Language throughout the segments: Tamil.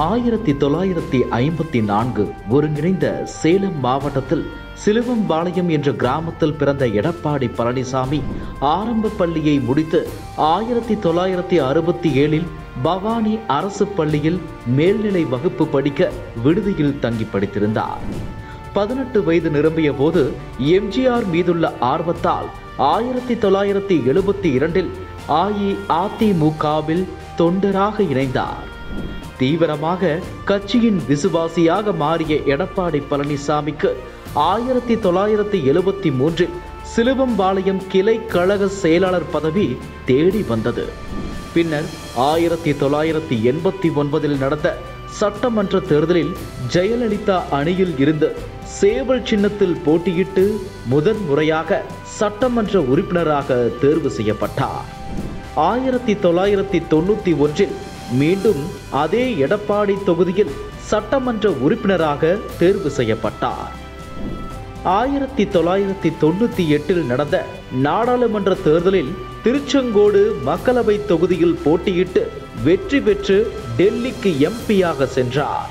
ஆயிரத்தி தொள்ளாயிரத்தி ஐம்பத்தி நான்கு ஒருங்கிணைந்த சேலம் மாவட்டத்தில் சிலுவம்பாளையம் என்ற கிராமத்தில் பிறந்த எடப்பாடி பழனிசாமி ஆரம்ப பள்ளியை முடித்து ஆயிரத்தி தொள்ளாயிரத்தி அறுபத்தி ஏழில் பவானி அரசு பள்ளியில் மேல்நிலை வகுப்பு படிக்க விடுதியில் தங்கி படித்திருந்தார் பதினெட்டு வயது நிரம்பிய போது எம்ஜிஆர் மீதுள்ள ஆர்வத்தால் ஆயிரத்தி தொள்ளாயிரத்தி எழுபத்தி இரண்டில் அஇஅதிமுகவில் தொண்டராக இணைந்தார் தீவிரமாக கட்சியின் விசுவாசியாக மாறிய எடப்பாடி பழனிசாமிக்கு ஆயிரத்தி தொள்ளாயிரத்தி எழுபத்தி மூன்றில் சிலுவம்பாளையம் கிளை கழக செயலாளர் பதவி தேடி வந்தது பின்னர் ஆயிரத்தி தொள்ளாயிரத்தி எண்பத்தி ஒன்பதில் நடந்த சட்டமன்ற தேர்தலில் ஜெயலலிதா அணியில் இருந்து சேவல் சின்னத்தில் போட்டியிட்டு முதன் முறையாக சட்டமன்ற உறுப்பினராக தேர்வு செய்யப்பட்டார் ஆயிரத்தி தொள்ளாயிரத்தி தொண்ணூத்தி ஒன்றில் மீண்டும் அதே எடப்பாடி தொகுதியில் சட்டமன்ற உறுப்பினராக தேர்வு செய்யப்பட்டார் ஆயிரத்தி தொள்ளாயிரத்தி தொண்ணூத்தி எட்டில் நடந்த நாடாளுமன்ற தேர்தலில் திருச்செங்கோடு மக்களவை தொகுதியில் போட்டியிட்டு வெற்றி பெற்று டெல்லிக்கு எம்பியாக சென்றார்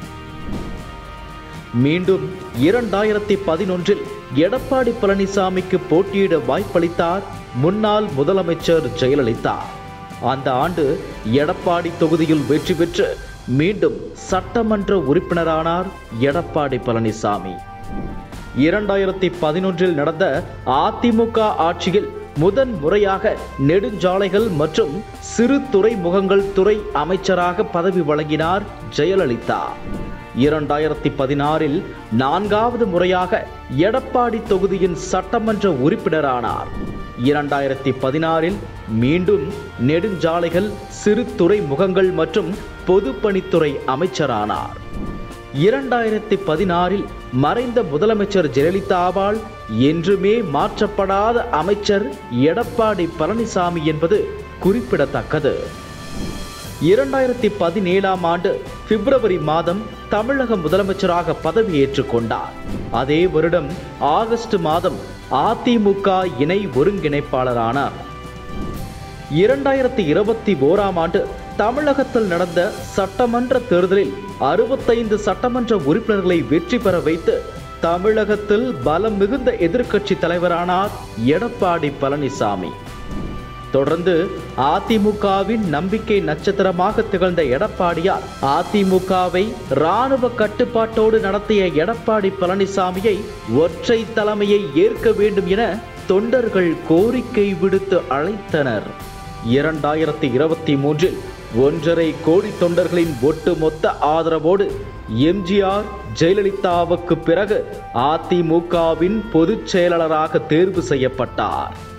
மீண்டும் இரண்டாயிரத்தி பதினொன்றில் எடப்பாடி பழனிசாமிக்கு போட்டியிட வாய்ப்பளித்தார் முன்னாள் முதலமைச்சர் ஜெயலலிதா அந்த ஆண்டு எடப்பாடி தொகுதியில் வெற்றி பெற்று மீண்டும் சட்டமன்ற உறுப்பினரானார் எடப்பாடி பழனிசாமி இரண்டாயிரத்தி பதினொன்றில் நடந்த அதிமுக ஆட்சியில் முதன் முறையாக நெடுஞ்சாலைகள் மற்றும் சிறு துறைமுகங்கள் துறை அமைச்சராக பதவி வழங்கினார் ஜெயலலிதா இரண்டாயிரத்தி பதினாறில் நான்காவது முறையாக எடப்பாடி தொகுதியின் சட்டமன்ற உறுப்பினரானார் இரண்டாயிரத்தி பதினாறில் மீண்டும் நெடுஞ்சாலைகள் சிறு துறைமுகங்கள் மற்றும் பொதுப்பணித்துறை அமைச்சரானார் இரண்டாயிரத்தி பதினாறில் மறைந்த முதலமைச்சர் ஜெயலலிதாவால் என்றுமே மாற்றப்படாத அமைச்சர் எடப்பாடி பழனிசாமி என்பது குறிப்பிடத்தக்கது இரண்டாயிரத்தி பதினேழாம் ஆண்டு பிப்ரவரி மாதம் தமிழக முதலமைச்சராக பதவியேற்றுக் கொண்டார் அதே வருடம் ஆகஸ்ட் மாதம் அதிமுக இணை ஒருங்கிணைப்பாளரானார் இரண்டாயிரத்தி இருபத்தி ஓராம் ஆண்டு தமிழகத்தில் நடந்த சட்டமன்ற தேர்தலில் அறுபத்தைந்து சட்டமன்ற உறுப்பினர்களை வெற்றி பெற வைத்து தமிழகத்தில் பலம் மிகுந்த எதிர்க்கட்சி தலைவரானார் எடப்பாடி பழனிசாமி தொடர்ந்து அதிமுகவின் நம்பிக்கை நட்சத்திரமாக திகழ்ந்த எடப்பாடியார் அதிமுகவை ராணுவ கட்டுப்பாட்டோடு நடத்திய எடப்பாடி பழனிசாமியை ஒற்றை தலைமையை ஏற்க வேண்டும் என தொண்டர்கள் கோரிக்கை விடுத்து அழைத்தனர் இரண்டாயிரத்தி இருபத்தி மூன்றில் ஒன்றரை கோடி தொண்டர்களின் ஒட்டுமொத்த ஆதரவோடு எம்ஜிஆர் ஜெயலலிதாவுக்கு பிறகு அதிமுகவின் பொதுச் செயலாளராக தேர்வு செய்யப்பட்டார்